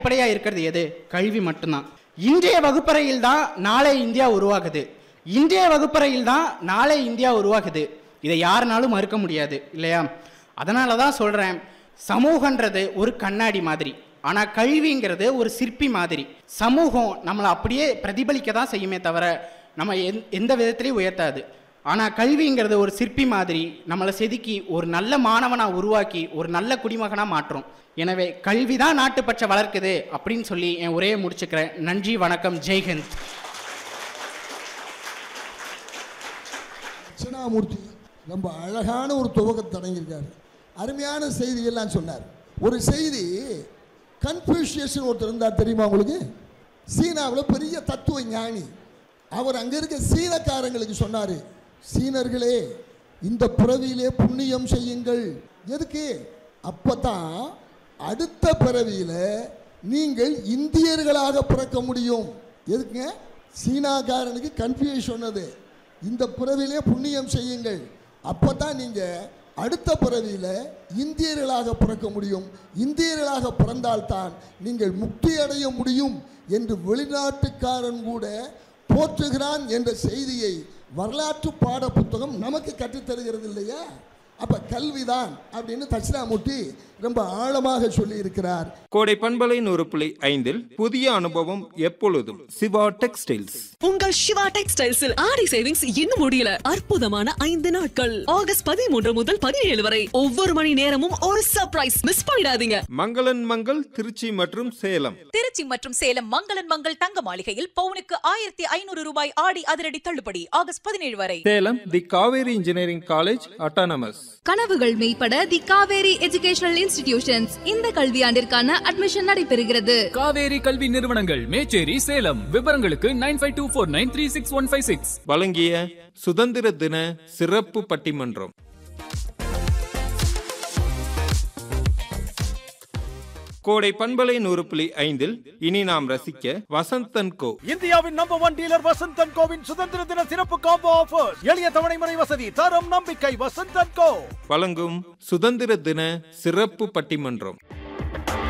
அடிப்படையா இருக்கிறது எது கல்வி மட்டும்தான் இன்றைய வகுப்பறையில் தான் நாளை இந்தியா உருவாகுது இன்றைய வகுப்பறையில் தான் நாளை இந்தியா உருவாகுது இதை யாருனாலும் மறுக்க முடியாது இல்லையா அதனால தான் சொல்றேன் சமூகன்றது ஒரு கண்ணாடி மாதிரி ஆனா கல்விங்கிறது ஒரு சிற்பி மாதிரி சமூகம் நம்மளை அப்படியே பிரதிபலிக்க தான் செய்யுமே தவிர நம்ம எந்- எந்த விதத்திலையும் உயர்த்தாது ஆனா கல்விங்கிறது ஒரு சிற்பி மாதிரி நம்மளை செதுக்கி ஒரு நல்ல மாணவனா உருவாக்கி ஒரு நல்ல குடிமகனா மாற்றும் எனவே கல்வி தான் நாட்டுப்பற்ற வளர்க்குது அப்படின்னு சொல்லி என் உரையை முடிச்சுக்கிறேன் நன்றி வணக்கம் ஜெய்ஹிந்த் தட்சிணாமூர்த்தி ரொம்ப அழகான ஒரு துவக்கத்தை தொடங்கியிருக்காரு அருமையான செய்தியெல்லாம் சொன்னார் ஒரு செய்தி கன்ஃபியூஷியஸ்னு ஒருத்தர் இருந்தார் தெரியுமா உங்களுக்கு சீனாவில் பெரிய தத்துவ ஞானி அவர் அங்கே இருக்க சீனக்காரங்களுக்கு சொன்னார் சீனர்களே இந்த பிறவியிலே புண்ணியம் செய்யுங்கள் எதுக்கு அப்போ தான் அடுத்த பிறவியில் நீங்கள் இந்தியர்களாக பிறக்க முடியும் எதுக்குங்க சீனாக்காரனுக்கு கன்ஃபியூஸ் சொன்னது இந்த பிறவிலே புண்ணியம் செய்யுங்கள் அப்போ தான் நீங்கள் அடுத்த பிறவியில் இந்தியர்களாக பிறக்க முடியும் இந்தியர்களாக பிறந்தால்தான் நீங்கள் முக்தி அடைய முடியும் என்று வெளிநாட்டுக்காரன் கூட போற்றுகிறான் என்ற செய்தியை வரலாற்று பாட புத்தகம் நமக்கு கற்றுத்தருகிறது இல்லையா அப்ப கல்விதான் அப்படின்னு தட்சிணாமூர்த்தி ரொம்ப ஆழமாக சொல்லி இருக்கிறார் கோடை பண்பலை நூறு புள்ளி ஐந்தில் புதிய அனுபவம் எப்பொழுதும் சிவா டெக்ஸ்டைல்ஸ் உங்கள் சிவா டெக்ஸ்டைல்ஸில் ஆடி சேவிங்ஸ் இன்னும் முடியல அற்புதமான ஐந்து நாட்கள் ஆகஸ்ட் பதிமூன்று முதல் பதினேழு வரை ஒவ்வொரு மணி நேரமும் ஒரு சர்ப்ரைஸ் மிஸ் பண்ணிடாதீங்க மங்களன் மங்கள் திருச்சி மற்றும் சேலம் திருச்சி மற்றும் சேலம் மங்களன் மங்கள் தங்க மாளிகையில் பவுனுக்கு ஆயிரத்தி ஐநூறு ரூபாய் ஆடி அதிரடி தள்ளுபடி ஆகஸ்ட் பதினேழு வரை Salem the Kaveri engineering college autonomous கனவுகள் மெய்ப்பட தி காவேரி எஜுகேஷனல் இன்ஸ்டிடியூஷன்ஸ் இந்த கல்வியாண்டிற்கான அட்மிஷன் நடைபெறுகிறது காவேரி கல்வி நிறுவனங்கள் மேச்சேரி சேலம் விவரங்களுக்கு nine five two four nine three six one five six வழங்கிய சுதந்திர தின சிறப்பு பட்டிமன்றம் கோடை பண்பலை நூறு புள்ளி ஐந்தில் இனி நாம் ரசிக்க வசந்தன் கோ இந்தியாவின் நம்பர் ஒன் டீலர் வசந்தன் கோவின் சுதந்திர தின சிறப்பு காம்போ ஆஃபர்ஸ் எளிய தவணை முறை வசதி தரம் நம்பிக்கை வசந்தன் கோ வழங்கும் சுதந்திர தின சிறப்பு பட்டிமன்றம்